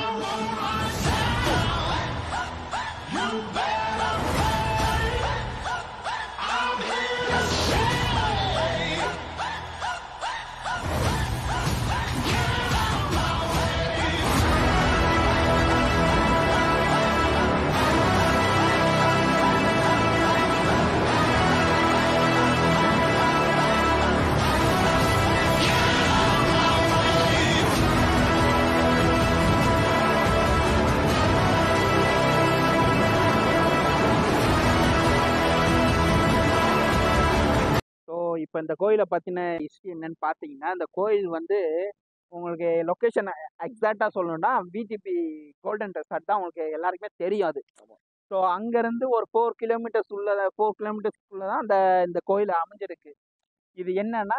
So இப்போ இந்த கோயிலை பற்றின ஹிஸ்ட்ரி என்னன்னு பார்த்தீங்கன்னா இந்த கோயில் வந்து உங்களுக்கு லொக்கேஷன் எக்ஸாக்டாக சொல்லணும்னா பிடிபி கோல்டன் ரெசார்ட் தான் உங்களுக்கு எல்லாருக்குமே தெரியும் அது ஸோ அங்கேருந்து ஒரு ஃபோர் கிலோமீட்டர்ஸ் உள்ள ஃபோர் கிலோமீட்டர்ஸ்க்குள்ள தான் அந்த இந்த கோயில் அமைஞ்சிருக்கு இது என்னன்னா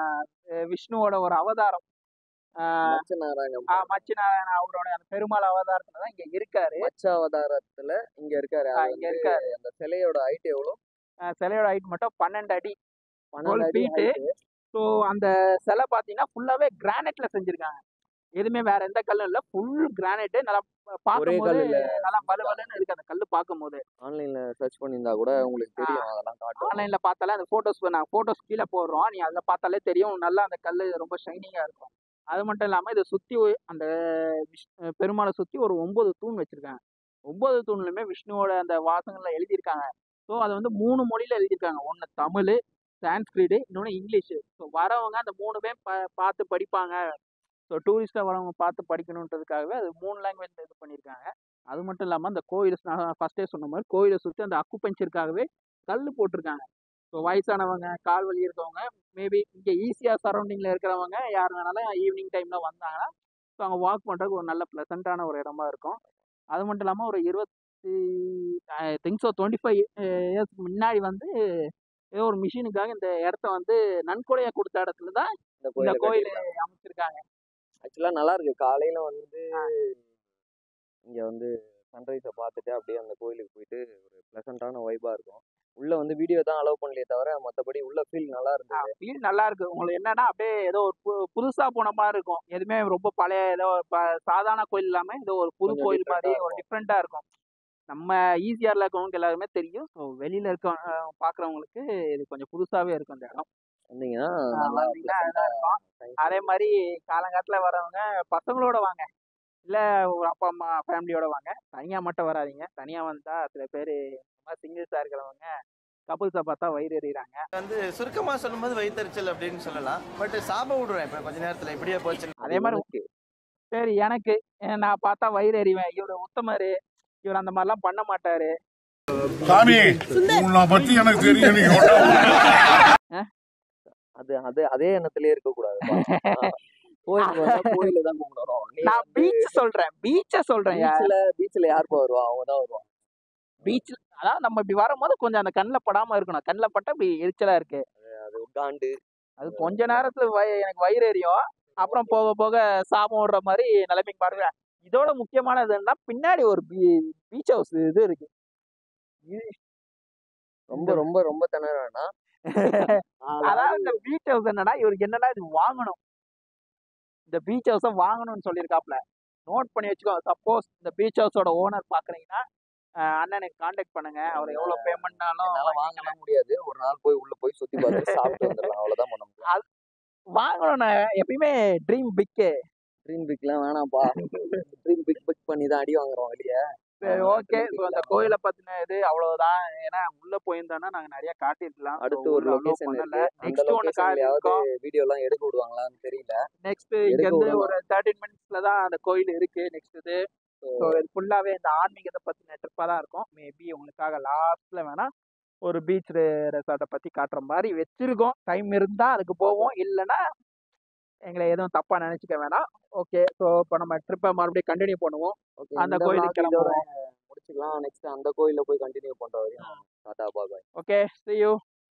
அஹ் விஷ்ணுவோட ஒரு அவதாரம் ஆஹ் மச்ச நாராயணம் ஆஹ் மச்சிநாராயண அவரோட அந்த பெருமாள் அவதாரத்துல தான் இங்க இருக்காரு மச்ச அவதாரத்துல இங்க இருக்காரு ஆஹ் அது இங்க வந்து இருக்காரு அந்த சிலையோட ஹைட் எவ்வளவு ஆஹ் சிலையோட ஹைட் மட்டும் பன்னெண்டு அடி பன்னெண்டு அடி feet. height. ஸோ அந்த சிலை பார்த்தீங்கன்னா ஃபுல்லாவே கிரானைட்ல செஞ்சிருக்காங்க எதுவுமே வேற எந்த கல்லும் இல்லை ஃபுல் கிரானைட் நல்லா பார்க்கும்போது கல்லுல நல்லா வலுவலுன்னு இருக்கு அந்த கல்லு பார்க்கும்போது ஆன்லைன்ல சர்ச் பண்ணியிருந்தா கூட உங்களுக்கு தெரியும் அதெல்லாம் காட்டும் ஆன்லைன்ல பார்த்தாலே அந்த போட்டோஸ் நான் போட்டோஸ் கீழே போடுறோம் நீ அதில் பார்த்தாலே தெரியும் நல்லா அந்த கல் ரொம்ப ஷைனிங்கா இருக்கும் அது மட்டும் இல்லாம இதை சுத்தி ஒ- அந்த விஷ்- பெருமாளை சுத்தி ஒரு ஒன்பது தூண் வச்சிருக்காங்க ஒன்பது தூண்லையுமே விஷ்ணுவோட அந்த வாசகங்கள்ல எழுதியிருக்காங்க ஸோ அது வந்து மூணு மொழியில எழுதியிருக்காங்க ஒன்று தமிழ் சான்ஸ்கிரிட் இன்னொன்று இங்கிலீஷு ஸோ வரவங்க அந்த மூணுமே பா பார்த்து படிப்பாங்க ஸோ டூரிஸ்டாக வரவங்க பார்த்து படிக்கணுன்றதுக்காகவே அது மூணு லாங்குவேஜ் இது பண்ணியிருக்காங்க அது மட்டும் இல்லாமல் அந்த கோயில் நான் ஃபர்ஸ்டே சொன்ன மாதிரி கோயிலை சுற்றி அந்த அக்குபஞ்சருக்காகவே கல் போட்டிருக்காங்க ஸோ வயசானவங்க கால் வலி இருக்கவங்க மேபி இங்கே ஈஸியாக சரௌண்டிங்கில் இருக்கிறவங்க யார் வேணாலும் ஈவினிங் டைமில் வந்தாங்கன்னா ஸோ அங்கே வாக் பண்ணுறதுக்கு ஒரு நல்ல ப்ளசண்ட்டான ஒரு இடமா இருக்கும் அது மட்டும் இல்லாமல் ஒரு இருபத்தி திங்க் ஸோ டுவெண்ட்டி ஃபைவ் இயர்ஸ்க்கு முன்னாடி வந்து ஏதோ ஒரு மிஷினுக்காக இந்த இடத்த வந்து நன்கொடையாக கொடுத்த இடத்துல தான் இந்த இந்த கோயில் கோயில் அமைச்சிருக்காங்க ஆக்சுவலா நல்லா இருக்கு காலையில வந்து இங்க வந்து சன்ரைஸை பார்த்துட்டு அப்படியே அந்த கோயிலுக்கு போயிட்டு ஒரு ப்ளசண்டான வைபா இருக்கும் உள்ள வந்து வீடியோ தான் அலோவ் பண்ணலையே தவிர மத்தபடி உள்ள ஃபீல் நல்லா இருந்தது ஃபீல் நல்லா இருக்கு உங்களுக்கு என்னன்னா அப்படியே ஏதோ ஒரு பு- புதுசா போன மாதிரி இருக்கும் எதுவுமே ரொம்ப பழைய ஏதோ ப- சாதாரண கோயில் இல்லாம ஏதோ ஒரு புது கொஞ்சம் கோயில் மாதிரி different-ஆ ஒரு டிஃப்ரெண்டா இருக்கும் நம்ம ஈஸியார்ல இருக்கவங்களுக்கு எல்லாருமே தெரியும் ஸோ வெளியில இருக்க அஹ், பாக்குறவங்களுக்கு இது கொஞ்சம் புதுசாவே இருக்கும் இந்த இடம் வந்தீங்கன்னா ஆஹ் நல்லா வந்தீங்கன்னா pleasant-ஆ நல்லா இருக்கும் அதே மாதிரி காலங்காலத்துல வரவங்க பசங்களோட வாங்க இல்ல ஒரு அப்பா அம்மா ஃபேமிலியோட வாங்க தனியா மட்டும் வராதீங்க தனியா வந்தா சில பேர் சிங்கிள்ஸா இருக்கிறவங்க கப்புள்ஸை பார்த்தா வயிறு எறிகிறாங்க வந்து சுருக்கமா சொல்லும்போது வயிற்றுச்சல் அப்படின்னு சொல்லலாம் பட் சாப விடுவேன் இப்ப கொஞ்ச நேரத்துல இப்படியே போச்சு அதே மாதிரி உனக்கு சரி எனக்கு அஹ் நான் பார்த்தா வயிறு எறிவேன் இவரு உத்தமரு இவர் அந்த மாதிரிலாம் பண்ண மாட்டாரு சாமி உன்னை பத்தி எனக்கு தெரியும் நீங்க ஒண்ணும் அது அது அதே எண்ணத்திலே இருக்க கூடாது கோயிலுக்கு வந்தா கோயில தான் கும்பிடணும் நீ நான் பீச் சொல்றேன் பீச்ச சொல்றேன் பீச்ல பீச்ல யார் பா வருவா அவங்க தான் வருவாங்க பீச் அதாவது நம்ம இப்படி வரும்போது கொஞ்சம் அந்த கண்ணில் படாம இருக்கணும் கண்ணில் பட்டா இப்படி எரிச்சலா இருக்கு அது உட்காந்து அது கொஞ்ச நேரத்துல வய- எனக்கு வயிறு எரியும் அப்புறம் போக போக சாபம் விடுற மாதிரி நிலைமைக்கு பாருங்க இதோட முக்கியமானது என்ன பின்னாடி ஒரு பீச் ஹவுஸ் இது இருக்கு ரொம்ப ரொம்ப ரொம்ப திணற வேணாம் அதாவது இந்த பீச் ஹவுஸ் என்னன்னா இவருக்கு என்னன்னா இது வாங்கணும் இந்த பீச் ஹவுஸை வாங்கணும்னு சொல்லியிருக்காப்ல நோட் பண்ணி வச்சுக்கோ சப்போஸ் இந்த பீச் ஹவுஸோட ஓனர் பாக்குறீங்கன்னா அஹ் அண்ணனுக்கு காண்டாக்ட் பண்ணுங்க அவர் எவ்வளவு பேமெண்ட்னாலும் என்னால வாங்கலாம் முடியாது ஒரு நாள் போய் உள்ள போய் சுத்தி பார்த்து சாப்பிட்டு வந்துடலாம் அவ்வளவுதான் பண்ண முடியும் வாங்கணும்னு எப்பயுமே ட்ரீம் பிக்கு ட்ரீம் பிக்லாம் வேணாம்ப்பா ட்ரீம் பிக் பிக் பண்ணி தான் அடி வாங்குறோம் வெளியே சரி ஆமா, ஓகே dream ஸோ அந்த big தான். கோயிலை பத்தின இது அவ்வளவுதான் ஏன்னா உள்ள போயிருந்தோம்னா நாங்க நிறைய காட்டியிருக்கலாம் அடுத்து ஒரு லொகேஷன் இருக்கு அந்த நெக்ஸ்ட் ஒன்று லொகேஷன்லயாவது காட்டியிருக்கோம் வீடியோ எல்லாம் எடுக்க விடுவாங்களான்னு தெரியல நெக்ஸ்ட் இங்க எடுக்க இருந்து விடலாம். ஒரு தேர்ட்டின் மினிட்ஸ்ல தான் அந்த கோயில் இருக்கு நெக்ஸ்ட் இது ஸோ இது ஃபுல்லாவே இந்த ஆன்மீகத்தை பத்தின ட்ரிப்பா தான் இருக்கும் மேபி உங்களுக்காக லாஸ்ட்ல வேணா ஒரு பீச் ரெசார்ட்டை பத்தி காட்டுற மாதிரி வச்சிருக்கோம் டைம் இருந்தா அதுக்கு போவோம் இல்லைன்னா எங்களை எதுவும் தப்பா நினைச்சுக்க வேணாம் ஓகே ஸோ இப்போ நம்ம ட்ரிப்பை மறுபடியும் கண்டினியூ பண்ணுவோம் ஓகே அந்த அந்த கோயிலுக்கு கோயிலுக்கு இதோட கிளம்புவோம் முடிச்சுக்கலாம் நெக்ஸ்ட் அந்த கோயில்ல போய் கண்டினியூ பண்ற வரையும் டாடா பாய் ஓகே see you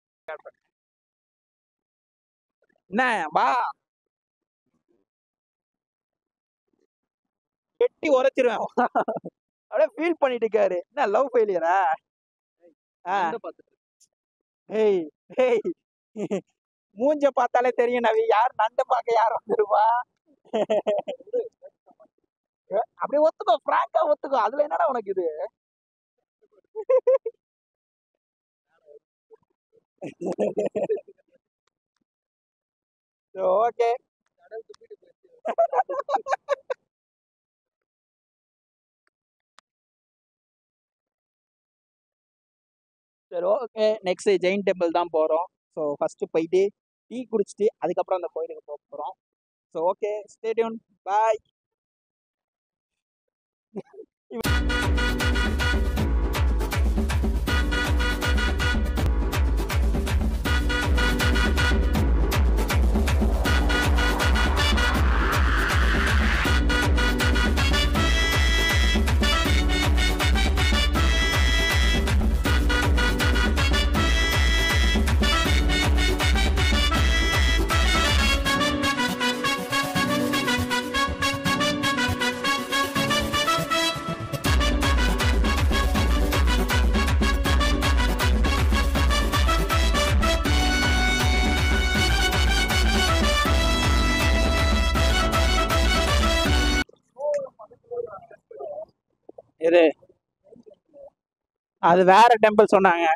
என்ன வா கெட்டி உரைச்சிருவேன் அப்படியே ஃபீல் பண்ணிட்டு இருக்காரு என்ன லவ் ஃபெயிலியரா ஹேய் ஹேய் மூஞ்ச பார்த்தாலே தெரியும் நவி யார் நண்டை பார்க்க யார் வந்துருவா அப்படியே ஒத்துக்கோ பிராங்கா ஒத்துக்கோ அதுல என்னடா உனக்கு இது ஓகே சரி ஓகே நெக்ஸ்ட் ஜெயின் டெம்பிள் தான் போகிறோம் ஸோ ஃபஸ்ட்டு போயிட்டு டீ குடிச்சிட்டு அதுக்கப்புறம் அந்த கோயிலுக்கு போக போகிறோம் ஸோ ஓகே ஸ்டேடியம் பாய் இது அது வேற டெம்பிள் சொன்னாங்க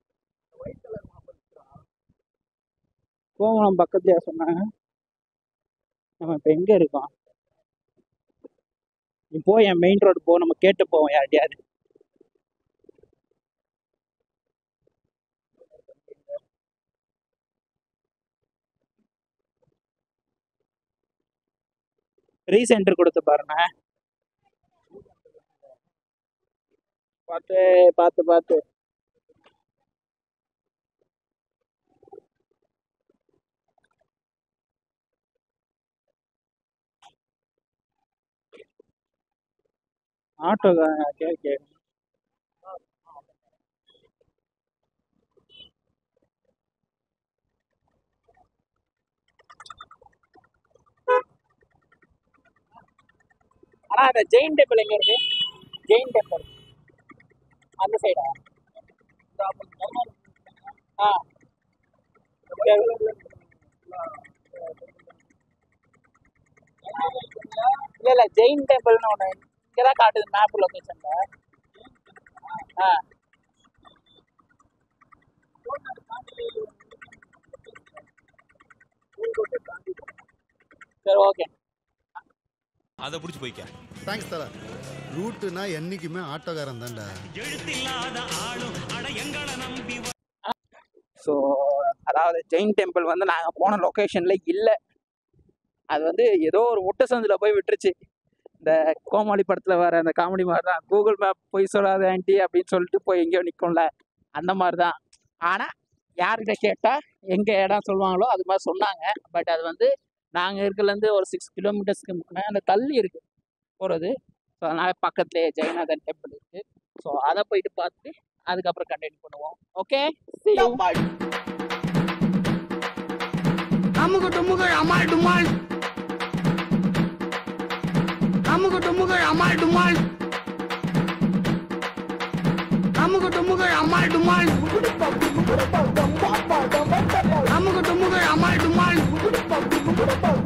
கோவளம் பக்கத்துலயா சொன்னாங்க நம்ம இப்போ எங்க இருக்கோம் நீ போய் என் மெயின் ரோடு போ நம்ம கேட்டு போவோம் யார்ட்டையாவது ரீசென்டர் கொடுத்து பாருங்க பார்த்து பார்த்து பார்த்து ஆட்டோ கே கே ஆனா அந்த ஜெயின் டெம்பிள் எங்க இருக்கு ஜெயின் டெம்பிள் அந்த சைடா ஆ இல்ல இல்ல ஜெயின் டெம்பிள்னு ஒண்ணு இங்கதான் காட்டுது மேப் லொகேஷன்ல ஆ சரி ஓகே அதை பிடிச்சி போய்க்க தேங்க்ஸ் தல ரூட்டுனா என்னைக்குமே ஆட்டோக்காரன் தான்டா ஸோ அதாவது ஜெயின் டெம்பிள் வந்து நாங்கள் போன லொக்கேஷனில் இல்லை அது வந்து ஏதோ ஒரு முட்டை சந்தில் போய் விட்டுருச்சு இந்த கோமாளி படத்தில் வர அந்த காமெடி மாதிரி தான் கூகுள் மேப் போய் சொல்லாத ஆண்டி அப்படின்னு சொல்லிட்டு போய் எங்கேயோ நிற்கும்ல அந்த மாதிரி தான் ஆனால் யார்கிட்ட கேட்டால் எங்கே இடம் சொல்லுவாங்களோ அது மாதிரி சொன்னாங்க பட் அது வந்து நாங்கள் இருக்கிறதுலேருந்து ஒரு சிக்ஸ் கிலோமீட்டர்ஸ்க்கு மேலே தள்ளி இருக்குது போகிறது ஸோ அதனால் பக்கத்துலேயே ஜெகநாதன் டெம்பிள் இருக்குது ஸோ அதை போயிட்டு பார்த்துட்டு அதுக்கப்புறம் கண்டினியூ பண்ணுவோம் ஓகே அமுக டுமுகள் அமால் டுமால் அமுக டுமுகள் அமால் டுமால் அமுக டுமுகள் அமால் டுமால் அமுக டுமுகள் அமால் டுமால்